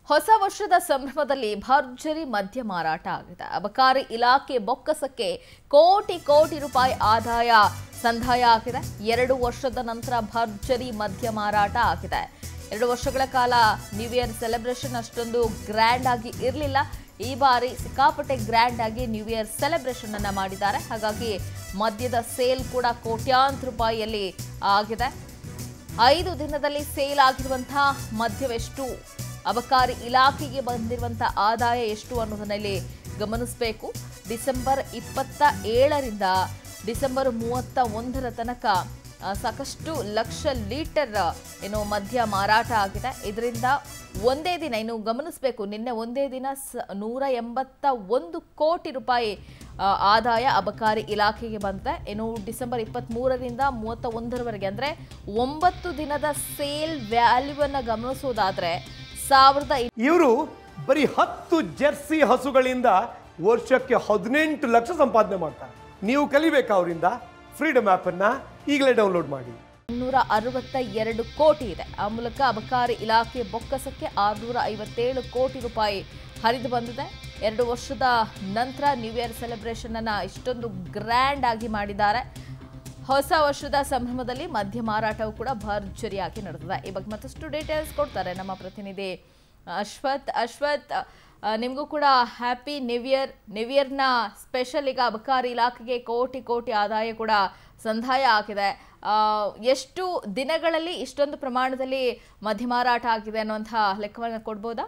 ಹೊಸ ವರ್ಷದ ಸಂಭ್ರಮದಲ್ಲಿ ಭರ್ಜರಿ ಮದ್ಯ ಮಾರಾಟ ಆಗಿದೆ ಅಬಕಾರಿ ಇಲಾಖೆ ಬೊಕ್ಕಸಕ್ಕೆ ಕೋಟಿ ಕೋಟಿ ರೂಪಾಯಿ ಆದಾಯ ಸಂದಾಯ ಆಗಿದೆ ಎರಡು ವರ್ಷದ ನಂತರ ಭರ್ಜರಿ ಮದ್ಯ ಮಾರಾಟ ಆಗಿದೆ ಎರಡು ವರ್ಷಗಳ ಕಾಲ ನ್ಯೂ ಇಯರ್ ಸೆಲೆಬ್ರೇಷನ್ ಅಷ್ಟೊಂದು ಗ್ರ್ಯಾಂಡ್ ಆಗಿ ಇರಲಿಲ್ಲ ಈ ಬಾರಿ ಸಿಕ್ಕಾಪಟ್ಟೆ ಗ್ರ್ಯಾಂಡ್ ಆಗಿ ನ್ಯೂ ಇಯರ್ ಸೆಲೆಬ್ರೇಷನ್ ಅನ್ನ ಮಾಡಿದ್ದಾರೆ ಹಾಗಾಗಿ ಮದ್ಯದ ಸೇಲ್ ಕೂಡ ಕೋಟ್ಯಾಂತರ ರೂಪಾಯಿಯಲ್ಲಿ ಆಗಿದೆ ಐದು ದಿನದಲ್ಲಿ ಸೇಲ್ ಆಗಿರುವಂತಹ ಮದ್ಯವೆಷ್ಟು ಅಬಕಾರಿ ಇಲಾಖೆಗೆ ಬಂದಿರುವಂತಹ ಆದಾಯ ಎಷ್ಟು ಅನ್ನೋದನ್ನ ಇಲ್ಲಿ ಗಮನಿಸಬೇಕು ಡಿಸೆಂಬರ್ ಇಪ್ಪತ್ತ ಏಳರಿಂದ ಡಿಸೆಂಬರ್ ಮೂವತ್ತ ಒಂದರ ತನಕ ಆ, ಸಾಕಷ್ಟು ಲಕ್ಷ ಲೀಟರ್ ಏನು ಮದ್ಯ ಮಾರಾಟ ಆಗಿದೆ ಇದರಿಂದ ಒಂದೇ ದಿನ ಇನ್ನು ಗಮನಿಸಬೇಕು ನಿನ್ನೆ ಒಂದೇ ದಿನ ಸ ನೂರ ಎಂಬತ್ತ ಒಂದು ಕೋಟಿ ರೂಪಾಯಿ ಆ, ಆದಾಯ ಅಬಕಾರಿ ಇಲಾಖೆಗೆ ಬಂದಿದೆ ಇನ್ನು ಡಿಸೆಂಬರ್ ಇಪ್ಪತ್ತ್ ಮೂರರಿಂದ ಮೂವತ್ತ ಒಂದರವರೆಗೆ ಅಂದರೆ ಒಂಬತ್ತು ದಿನದ ಸೇಲ್ ವ್ಯಾಲ್ಯೂವನ್ನು ಗಮನಿಸೋದಾದ್ರೆ ಸಾವಿರದ ಇವರು ಬರೀ ಹತ್ತು ಜೆರ್ಸಿ ಹಸುಗಳಿಂದ ವರ್ಷಕ್ಕೆ ಹದಿನೆಂಟು ಲಕ್ಷ ಸಂಪಾದನೆ ಮಾಡ್ತಾರೆ ನೀವು ಕಲಿಬೇಕಾ ಅವರಿಂದ ಫ್ರೀಡಮ್ ಆ್ಯಪನ್ನು ಈಗಲೇ ಡೌನ್ಲೋಡ್ ಮಾಡಿ ಇನ್ನೂರ ಅರವತ್ತ ಎರಡು ಕೋಟಿ ಇದೆ ಆ ಮೂಲಕ ಅಬಕಾರಿ ಇಲಾಖೆ ಬೊಕ್ಕಸಕ್ಕೆ ಆರುನೂರ ಐವತ್ತೇಳು ಕೋಟಿ ರೂಪಾಯಿ ಹರಿದು ಬಂದಿದೆ ಎರಡು ವರ್ಷದ ನಂತರ ನ್ಯೂ ಇಯರ್ ಸೆಲೆಬ್ರೇಷನ್ ಅನ್ನ ಇಷ್ಟೊಂದು ಗ್ರ್ಯಾಂಡ್ ಆಗಿ ಮಾಡಿದ್ದಾರೆ ಹೊಸ ವರ್ಷದ ಸಂಭ್ರಮದಲ್ಲಿ ಮದ್ಯ ಮಾರಾಟವು ಕೂಡ ಭರ್ಜರಿಯಾಗಿ ನಡೆದಿದೆ ಈ ಬಗ್ಗೆ ಮತ್ತಷ್ಟು ಡೀಟೇಲ್ಸ್ ಕೊಡ್ತಾರೆ ನಮ್ಮ ಪ್ರತಿನಿಧಿ ಅಶ್ವಥ್ ಅಶ್ವಥ್ ಆ, ನಿಮಗೂ ಕೂಡ ಹ್ಯಾಪಿ ನ್ಯೂ ಇಯರ್ ನ್ಯೂ ಇಯರ್ನ ಸ್ಪೆಷಲ್ ಈಗ ಅಬಕಾರಿ ಇಲಾಖೆಗೆ ಕೋಟಿ ಕೋಟಿ ಆದಾಯ ಕೂಡ ಸಂದಾಯ ಆಗಿದೆ ಆ, ಎಷ್ಟು ದಿನಗಳಲ್ಲಿ ಇಷ್ಟೊಂದು ಪ್ರಮಾಣದಲ್ಲಿ ಮದ್ಯ ಮಾರಾಟ ಆಗಿದೆ ಅನ್ನುವಂಥ ಲೆಕ್ಕವನ್ನು ಕೊಡ್ಬೋದಾ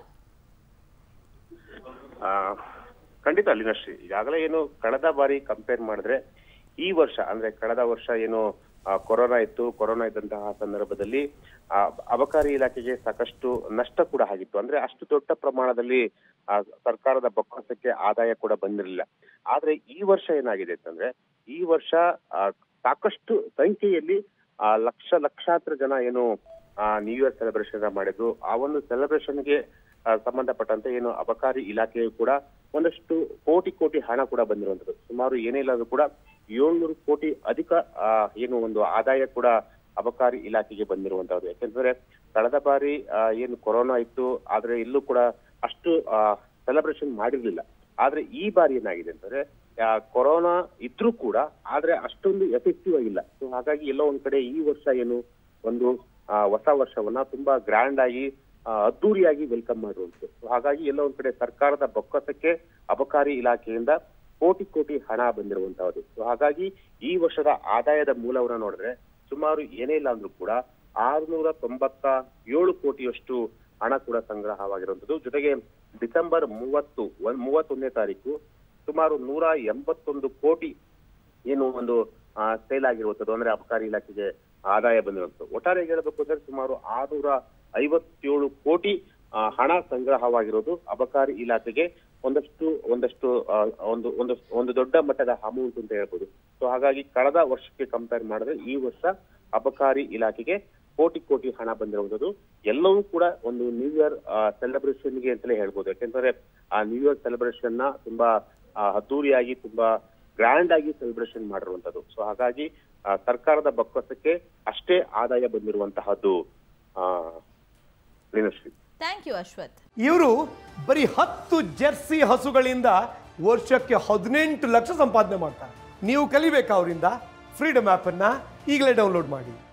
ಆ, ಖಂಡಿತ ಲೀನಾಶ್ರೀ ಈಗಾಗಲೇ ಏನು ಕಳೆದ ಬಾರಿ ಕಂಪೇರ್ ಮಾಡಿದ್ರೆ ಈ ವರ್ಷ ಅಂದ್ರೆ ಕಳೆದ ವರ್ಷ ಏನು ಆ, ಕೊರೋನಾ ಇತ್ತು ಕೊರೋನಾ ಇದ್ದಂತಹ ಸಂದರ್ಭದಲ್ಲಿ ಆ, ಅಬಕಾರಿ ಇಲಾಖೆಗೆ ಸಾಕಷ್ಟು ನಷ್ಟ ಕೂಡ ಆಗಿತ್ತು ಅಂದ್ರೆ ಅಷ್ಟು ದೊಡ್ಡ ಪ್ರಮಾಣದಲ್ಲಿ ಆ, ಸರ್ಕಾರದ ಬೊಕ್ಕಸಕ್ಕೆ ಆದಾಯ ಕೂಡ ಬಂದಿರಲಿಲ್ಲ ಆದ್ರೆ ಈ ವರ್ಷ ಏನಾಗಿದೆ ಅಂತಂದ್ರೆ ಈ ವರ್ಷ ಆ, ಸಾಕಷ್ಟು ಸಂಖ್ಯೆಯಲ್ಲಿ ಆ, ಲಕ್ಷ ಲಕ್ಷಾಂತರ ಜನ ಏನು ನ್ಯೂ ಇಯರ್ ಸೆಲೆಬ್ರೇಷನ್ ಮಾಡಿದ್ರು ಆ ಒಂದು ಸೆಲೆಬ್ರೇಷನ್ಗೆ ಸಂಬಂಧಪಟ್ಟಂತೆ ಏನು ಅಬಕಾರಿ ಇಲಾಖೆಯು ಕೂಡ ಒಂದಷ್ಟು ಕೋಟಿ ಕೋಟಿ ಹಣ ಕೂಡ ಬಂದಿರುವಂತದ್ದು ಸುಮಾರು ಏನೇ ಇಲ್ಲ ಅಂದ್ರೂ ಕೂಡ ಏಳ್ನೂರು ಕೋಟಿ ಅಧಿಕ ಆ, ಏನು ಒಂದು ಆದಾಯ ಕೂಡ ಅಬಕಾರಿ ಇಲಾಖೆಗೆ ಬಂದಿರುವಂತದ್ದು ಯಾಕೆಂದ್ರೆ ಕಳೆದ ಬಾರಿ ಆ, ಏನು ಕೊರೋನಾ ಇತ್ತು ಆದ್ರೆ ಇಲ್ಲೂ ಕೂಡ ಅಷ್ಟು ಸೆಲೆಬ್ರೇಷನ್ ಮಾಡಿರ್ಲಿಲ್ಲ ಆದ್ರೆ ಈ ಬಾರಿ ಏನಾಗಿದೆ ಅಂತಂದ್ರೆ ಆ, ಕೊರೋನಾ ಇದ್ರೂ ಕೂಡ ಆದ್ರೆ ಅಷ್ಟೊಂದು ಎಫೆಕ್ಟಿವ್ ಆಗಿಲ್ಲ ಸೊ ಹಾಗಾಗಿ ಎಲ್ಲೋ ಒಂದ್ ಕಡೆ ಈ ವರ್ಷ ಏನು ಒಂದು ಆ, ಹೊಸ ವರ್ಷವನ್ನ ತುಂಬಾ ಗ್ರ್ಯಾಂಡ್ ಆಗಿ ಆ, ಅದ್ದೂರಿಯಾಗಿ ವೆಲ್ಕಮ್ ಮಾಡಿರುವಂಥದ್ದು ಸೊ ಹಾಗಾಗಿ ಎಲ್ಲೋ ಒಂದ್ ಕಡೆ ಸರ್ಕಾರದ ಬೊಕ್ಕಸಕ್ಕೆ ಅಬಕಾರಿ ಇಲಾಖೆಯಿಂದ ಕೋಟಿ ಕೋಟಿ ಹಣ ಬಂದಿರುವಂತಹದ್ದು ಸೊ ಹಾಗಾಗಿ ಈ ವರ್ಷದ ಆದಾಯದ ಮೂಲವನ್ನ ನೋಡಿದ್ರೆ ಸುಮಾರು ಏನೇ ಇಲ್ಲ ಅಂದ್ರೂ ಕೂಡ ಆರುನೂರ ತೊಂಬತ್ತ ಏಳು ಕೋಟಿಯಷ್ಟು ಹಣ ಕೂಡ ಸಂಗ್ರಹವಾಗಿರುವಂತದ್ದು ಜೊತೆಗೆ ಡಿಸೆಂಬರ್ ಮೂವತ್ತು ಒಂದ್ ಮೂವತ್ತೊಂದನೇ ತಾರೀಕು ಸುಮಾರು ನೂರ ಎಂಬತ್ತೊಂದು ಕೋಟಿ ಏನು ಒಂದು ಸೇಲ್ ಆಗಿರುವಂತದ್ದು ಅಂದ್ರೆ ಅಬಕಾರಿ ಇಲಾಖೆಗೆ ಆದಾಯ ಬಂದಿರುವಂತದ್ದು ಒಟ್ಟಾರೆ ಹೇಳಬೇಕು ಅಂದ್ರೆ ಸುಮಾರು ಆರುನೂರ ಐವತ್ತೇಳು ಕೋಟಿ ಆ, ಹಣ ಸಂಗ್ರಹವಾಗಿರೋದು ಅಬಕಾರಿ ಇಲಾಖೆಗೆ ಒಂದಷ್ಟು ಒಂದಷ್ಟು ಆ, ಒಂದು ಒಂದು ಒಂದು ದೊಡ್ಡ ಮಟ್ಟದ ಅಮೌಂಟ್ ಅಂತ ಹೇಳ್ಬೋದು ಸೊ ಹಾಗಾಗಿ ಕಳೆದ ವರ್ಷಕ್ಕೆ ಕಂಪೇರ್ ಮಾಡಿದ್ರೆ ಈ ವರ್ಷ ಅಬಕಾರಿ ಇಲಾಖೆಗೆ ಕೋಟಿ ಕೋಟಿ ಹಣ ಬಂದಿರುವಂತದ್ದು ಎಲ್ಲವೂ ಕೂಡ ಒಂದು ನ್ಯೂ ಇಯರ್ ಸೆಲೆಬ್ರೇಷನ್ಗೆ ಅಂತಲೇ ಹೇಳ್ಬೋದು ಯಾಕೆಂದ್ರೆ ಆ ನ್ಯೂ ಇಯರ್ ಸೆಲೆಬ್ರೇಷನ್ ನ ತುಂಬಾ ಆ, ಅದ್ದೂರಿಯಾಗಿ ತುಂಬಾ ಗ್ರ್ಯಾಂಡ್ ಆಗಿ ಸೆಲೆಬ್ರೇಷನ್ ಮಾಡಿರುವಂತದ್ದು ಸೊ ಹಾಗಾಗಿ ಆ, ಸರ್ಕಾರದ ಬೊಕ್ಕಸಕ್ಕೆ ಅಷ್ಟೇ ಆದಾಯ ಬಂದಿರುವಂತಹದ್ದು ಆ ಲೀನಶ್ರೀ ಥ್ಯಾಂಕ್ ಯು ಅಶ್ವಥ್ ಇವರು ಬರೀ ಹತ್ತು ಜೆರ್ಸಿ ಹಸುಗಳಿಂದ ವರ್ಷಕ್ಕೆ ಹದಿನೆಂಟು ಲಕ್ಷ ಸಂಪಾದನೆ ಮಾಡ್ತಾರೆ ನೀವು ಕಲಿಬೇಕಾ ಅವರಿಂದ ಫ್ರೀಡಮ್ ಆ್ಯಪನ್ನು ಈಗಲೇ ಡೌನ್ಲೋಡ್ ಮಾಡಿ